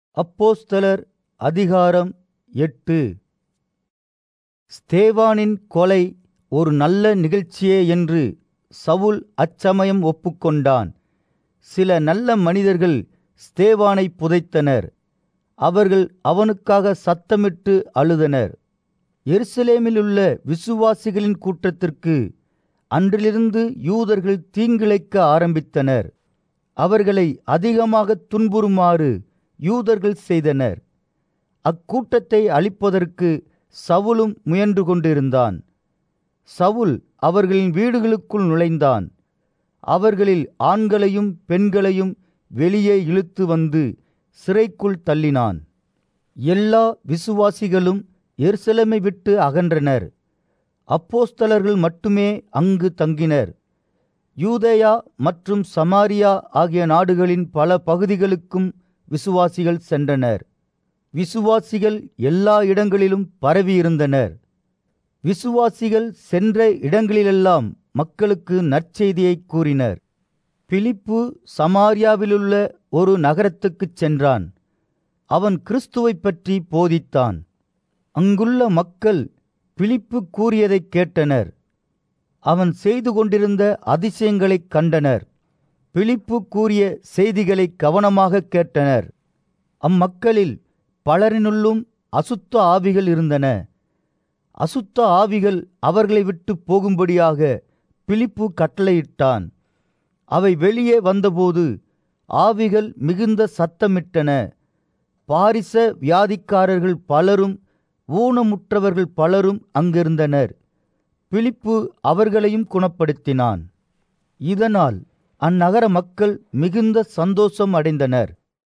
அப்போஸ்தலர் அதிகாரம் எட்டு ஸ்தேவானின் கொலை ஒரு நல்ல நிகழ்ச்சியே என்று சவுல் அச்சமயம் ஒப்புக்கொண்டான் சில நல்ல மனிதர்கள் ஸ்தேவானை புதைத்தனர் அவர்கள் அவனுக்காக சத்தமிட்டு அழுதனர் எருசலேமிலுள்ள விசுவாசிகளின் கூட்டத்திற்கு அன்றிலிருந்து யூதர்கள் தீங்கிழைக்க ஆரம்பித்தனர் அவர்களை அதிகமாக துன்புறுமாறு யூதர்கள் செய்தனர் அக்கூட்டத்தை அழிப்பதற்கு சவுலும் முயன்று கொண்டிருந்தான் சவுல் அவர்களின் வீடுகளுக்குள் நுழைந்தான் அவர்களில் ஆண்களையும் பெண்களையும் வெளியே இழுத்து வந்து சிறைக்குள் தள்ளினான் எல்லா விசுவாசிகளும் எருசலேமை விட்டு அகன்றனர் அப்போஸ்தலர்கள் மட்டுமே அங்கு தங்கினர் யூதேயா மற்றும் சமாரியா ஆகிய நாடுகளின் பல பகுதிகளுக்கும் விசுவாசிகள் சென்றனர் விசுவாசிகள் எல்லா இடங்களிலும் பரவியிருந்தனர் விசுவாசிகள் சென்ற இடங்களிலெல்லாம் மக்களுக்கு நற்செய்தியை கூறினர் பிலிப்பு சமாரியாவிலுள்ள ஒரு நகரத்துக்குச் சென்றான் அவன் கிறிஸ்துவைப் பற்றி போதித்தான் அங்குள்ள மக்கள் பிலிப்பு கூறியதைக் கேட்டனர் அவன் செய்து கொண்டிருந்த அதிசயங்களைக் கண்டனர் பிலிப்பு கூறிய செய்திகளை கவனமாக கேட்டனர் அம்மக்களில் பலரினுள்ளும் அசுத்த ஆவிகள் இருந்தன அசுத்த ஆவிகள் அவர்களை விட்டு போகும்படியாக பிலிப்பு கட்டளையிட்டான் அவை வெளியே வந்தபோது ஆவிகள் மிகுந்த சத்தமிட்டன பாரிச வியாதிக்காரர்கள் பலரும் ஊனமுற்றவர்கள் பலரும் அங்கிருந்தனர் பிலிப்பு அவர்களையும் குணப்படுத்தினான் இதனால் அந்நகர மக்கள் மிகுந்த சந்தோஷம் அடைந்தனர்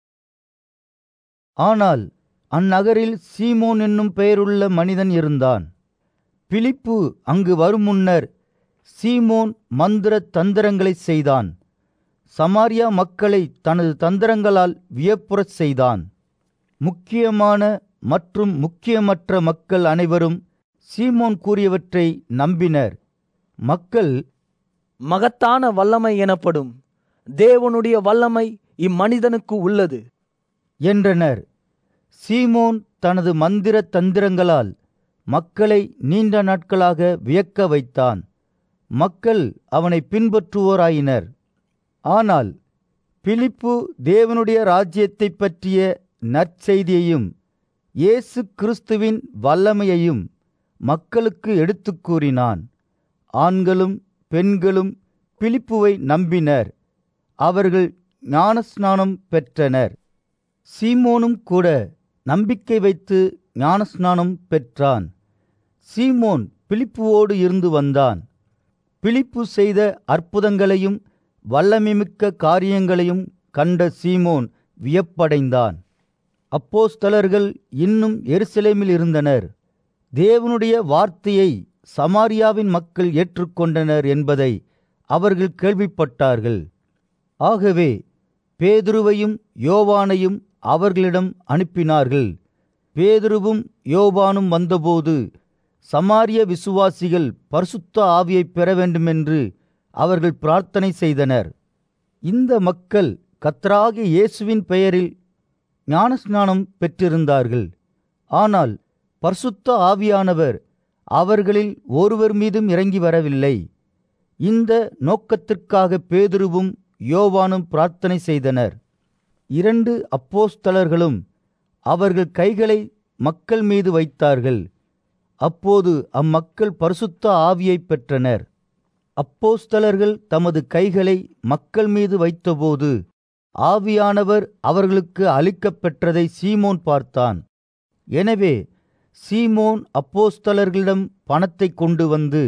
ஆனால் அந்நகரில் சீமோன் என்னும் பெயருள்ள மனிதன் இருந்தான் பிலிப்பு அங்கு வரும் முன்னர் சீமோன் மந்திர தந்திரங்களை செய்தான் சமாரியா மக்களை தனது தந்திரங்களால் வியப்புறச் செய்தான் முக்கியமான மற்றும் முக்கியமற்ற மக்கள் அனைவரும் சீமோன் கூறியவற்றை நம்பினர் மக்கள் மகத்தான வல்லமை எனப்படும் தேவனுடைய வல்லமை இம்மனிதனுக்கு உள்ளது என்றனர் சீமோன் தனது மந்திர தந்திரங்களால் மக்களை நீண்ட நாட்களாக வியக்க வைத்தான் மக்கள் அவனை பின்பற்றுவோராயினர் ஆனால் பிலிப்பு தேவனுடைய ராஜ்யத்தைப் பற்றிய நற்செய்தியையும் இயேசு கிறிஸ்துவின் வல்லமையையும் மக்களுக்கு எடுத்துக் கூறினான் ஆண்களும் பெண்களும் பிலிப்புவை நம்பினர் அவர்கள் ஞானஸ்நானம் பெற்றனர் சீமோனும் கூட நம்பிக்கை வைத்து ஞானஸ்நானம் பெற்றான் சீமோன் பிலிப்புவோடு இருந்து வந்தான் பிலிப்பு செய்த அற்புதங்களையும் வல்லமைமிக்க காரியங்களையும் கண்ட சீமோன் வியப்படைந்தான் அப்போஸ்தலர்கள் இன்னும் எருசலேமில் இருந்தனர் தேவனுடைய வார்த்தையை சமாரியாவின் மக்கள் ஏற்றுக்கொண்டனர் என்பதை அவர்கள் கேள்விப்பட்டார்கள் ஆகவே பேதுருவையும் யோவானையும் அவர்களிடம் அனுப்பினார்கள் பேதுருவும் யோவானும் வந்தபோது சமாரிய விசுவாசிகள் பரிசுத்த ஆவியை பெற வேண்டுமென்று அவர்கள் பிரார்த்தனை செய்தனர் இந்த மக்கள் கத்ராகிய இயேசுவின் பெயரில் ஞானஸ்நானம் பெற்றிருந்தார்கள் ஆனால் பரிசுத்த ஆவியானவர் அவர்களில் ஒருவர் மீதும் இறங்கி வரவில்லை இந்த நோக்கத்திற்காக பேதுருவும் யோவானும் பிரார்த்தனை செய்தனர் இரண்டு அப்போஸ்தலர்களும் அவர்கள் கைகளை மக்கள் மீது வைத்தார்கள் அப்போது அம்மக்கள் பரிசுத்த ஆவியை பெற்றனர் அப்போஸ்தலர்கள் தமது கைகளை மக்கள் மீது வைத்தபோது ஆவியானவர் அவர்களுக்கு அளிக்கப் பெற்றதை சீமோன் பார்த்தான் எனவே சீமோன் அப்போஸ்தலர்களிடம் பணத்தை கொண்டு வந்து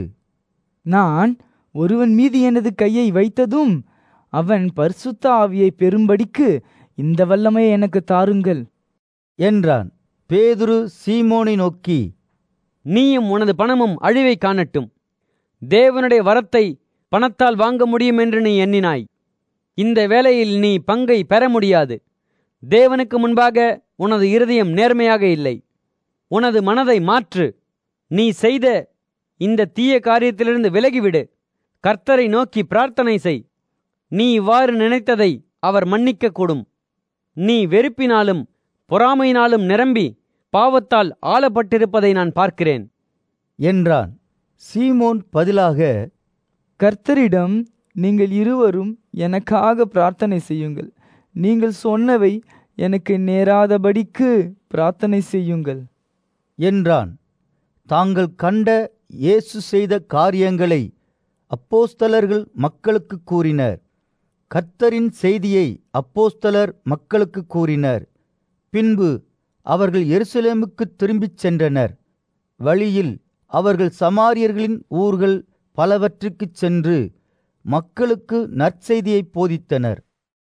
நான் ஒருவன் மீது எனது கையை வைத்ததும் அவன் பரிசுத்த ஆவியை பெறும்படிக்கு இந்த வல்லமையை எனக்கு தாருங்கள் என்றான் பேதுரு சீமோனை நோக்கி நீயும் உனது பணமும் அழிவை காணட்டும் தேவனுடைய வரத்தை பணத்தால் வாங்க முடியும் என்று நீ எண்ணினாய் இந்த வேளையில் நீ பங்கை பெற முடியாது தேவனுக்கு முன்பாக உனது இருதயம் நேர்மையாக இல்லை உனது மனதை மாற்று நீ செய்த இந்த தீய காரியத்திலிருந்து விலகிவிடு கர்த்தரை நோக்கி பிரார்த்தனை செய் நீ இவ்வாறு நினைத்ததை அவர் மன்னிக்க கூடும் நீ வெறுப்பினாலும் பொறாமையினாலும் நிரம்பி பாவத்தால் ஆளப்பட்டிருப்பதை நான் பார்க்கிறேன் என்றான் சீமோன் பதிலாக கர்த்தரிடம் நீங்கள் இருவரும் எனக்காக பிரார்த்தனை செய்யுங்கள் நீங்கள் சொன்னவை எனக்கு நேராதபடிக்கு பிரார்த்தனை செய்யுங்கள் என்றான் தாங்கள் கண்ட இயேசு செய்த காரியங்களை அப்போஸ்தலர்கள் மக்களுக்கு கூறினர் கர்த்தரின் செய்தியை அப்போஸ்தலர் மக்களுக்கு கூறினர் பின்பு அவர்கள் எருசலேமுக்கு திரும்பிச் சென்றனர் வழியில் அவர்கள் சமாரியர்களின் ஊர்கள் பலவற்றுக்குச் சென்று மக்களுக்கு நற்செய்தியை போதித்தனர்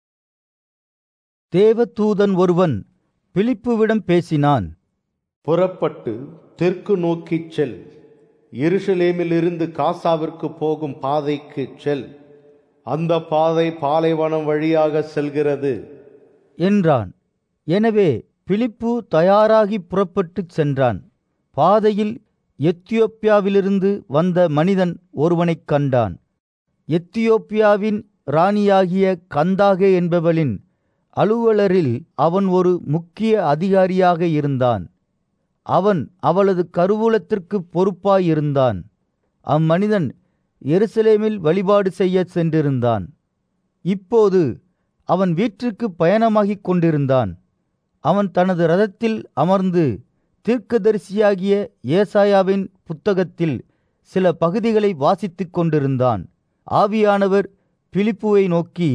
தேவதூதன் ஒருவன் பிலிப்புவிடம் பேசினான் புறப்பட்டு தெற்கு நோக்கிச் செல் எருசலேமிலிருந்து காசாவிற்கு போகும் பாதைக்கு செல் அந்த பாதை பாலைவனம் வழியாக செல்கிறது என்றான் எனவே பிலிப்பு தயாராகி புறப்பட்டுச் சென்றான் பாதையில் எத்தியோப்பியாவிலிருந்து வந்த மனிதன் ஒருவனைக் கண்டான் எத்தியோப்பியாவின் ராணியாகிய கந்தாகே என்பவளின் அலுவலரில் அவன் ஒரு முக்கிய அதிகாரியாக இருந்தான் அவன் அவளது கருவூலத்திற்கு பொறுப்பாயிருந்தான் அம்மனிதன் எருசலேமில் வழிபாடு செய்ய சென்றிருந்தான் இப்போது அவன் வீட்டிற்கு பயணமாகிக் கொண்டிருந்தான் அவன் தனது ரதத்தில் அமர்ந்து தீர்க்கதரிசியாகிய ஏசாயாவின் புத்தகத்தில் சில பகுதிகளை வாசித்துக் கொண்டிருந்தான் ஆவியானவர் பிலிப்புவை நோக்கி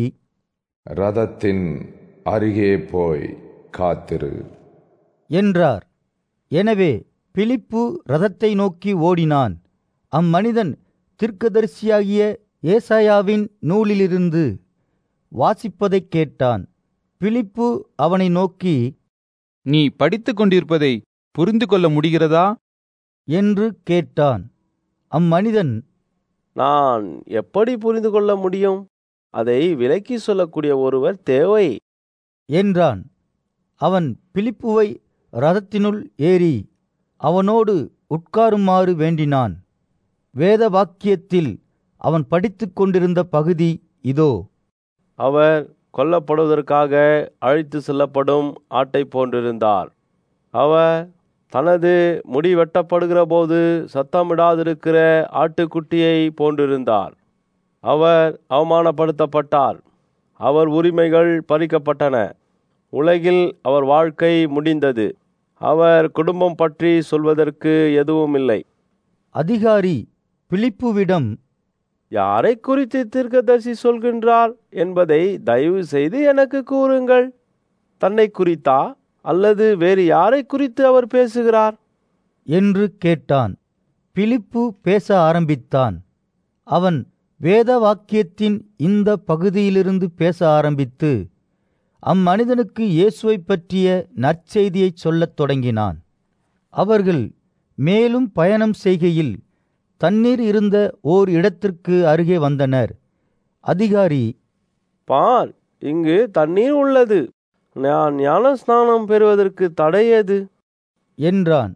ரதத்தின் அருகே போய் காத்திரு என்றார் எனவே பிலிப்பு ரதத்தை நோக்கி ஓடினான் அம்மனிதன் தீர்க்கதரிசியாகிய ஏசாயாவின் நூலிலிருந்து வாசிப்பதைக் கேட்டான் பிலிப்பு அவனை நோக்கி நீ படித்துக் கொண்டிருப்பதை புரிந்து கொள்ள முடிகிறதா என்று கேட்டான் அம்மனிதன் நான் எப்படி புரிந்து கொள்ள முடியும் அதை விலக்கி சொல்லக்கூடிய ஒருவர் தேவை என்றான் அவன் பிலிப்புவை ரதத்தினுள் ஏறி அவனோடு உட்காருமாறு வேண்டினான் வேத வாக்கியத்தில் அவன் படித்துக் கொண்டிருந்த பகுதி இதோ அவர் கொல்லப்படுவதற்காக அழைத்து செல்லப்படும் ஆட்டை போன்றிருந்தார் அவர் தனது முடி வெட்டப்படுகிற போது சத்தமிடாதிருக்கிற ஆட்டுக்குட்டியை போன்றிருந்தார் அவர் அவமானப்படுத்தப்பட்டார் அவர் உரிமைகள் பறிக்கப்பட்டன உலகில் அவர் வாழ்க்கை முடிந்தது அவர் குடும்பம் பற்றி சொல்வதற்கு எதுவும் இல்லை அதிகாரி பிலிப்புவிடம் யாரை குறித்து தீர்க்கதரிசி சொல்கின்றார் என்பதை தயவு செய்து எனக்கு கூறுங்கள் தன்னை குறித்தா அல்லது வேறு யாரை குறித்து அவர் பேசுகிறார் என்று கேட்டான் பிலிப்பு பேச ஆரம்பித்தான் அவன் வேத வாக்கியத்தின் இந்த பகுதியிலிருந்து பேச ஆரம்பித்து அம்மனிதனுக்கு இயேசுவைப் பற்றிய நற்செய்தியைச் சொல்லத் தொடங்கினான் அவர்கள் மேலும் பயணம் செய்கையில் தண்ணீர் இருந்த ஓர் இடத்திற்கு அருகே வந்தனர் அதிகாரி பார் இங்கு தண்ணீர் உள்ளது நான் ஞான ஸ்நானம் பெறுவதற்கு தடையது என்றான்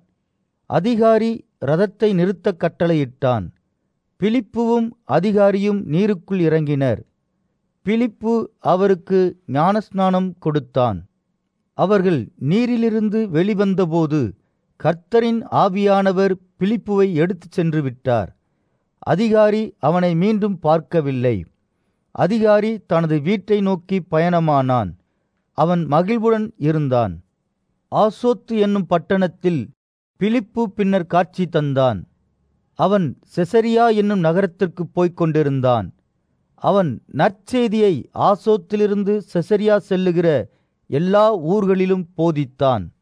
அதிகாரி ரதத்தை நிறுத்த கட்டளையிட்டான் பிலிப்புவும் அதிகாரியும் நீருக்குள் இறங்கினர் பிலிப்பு அவருக்கு ஞானஸ்நானம் கொடுத்தான் அவர்கள் நீரிலிருந்து வெளிவந்தபோது கர்த்தரின் ஆவியானவர் பிலிப்புவை எடுத்துச் சென்று விட்டார் அதிகாரி அவனை மீண்டும் பார்க்கவில்லை அதிகாரி தனது வீட்டை நோக்கி பயணமானான் அவன் மகிழ்வுடன் இருந்தான் ஆசோத்து என்னும் பட்டணத்தில் பிலிப்பு பின்னர் காட்சி தந்தான் அவன் செசரியா என்னும் நகரத்திற்கு போய்க் கொண்டிருந்தான் அவன் நற்செய்தியை ஆசோத்திலிருந்து செசரியா செல்லுகிற எல்லா ஊர்களிலும் போதித்தான்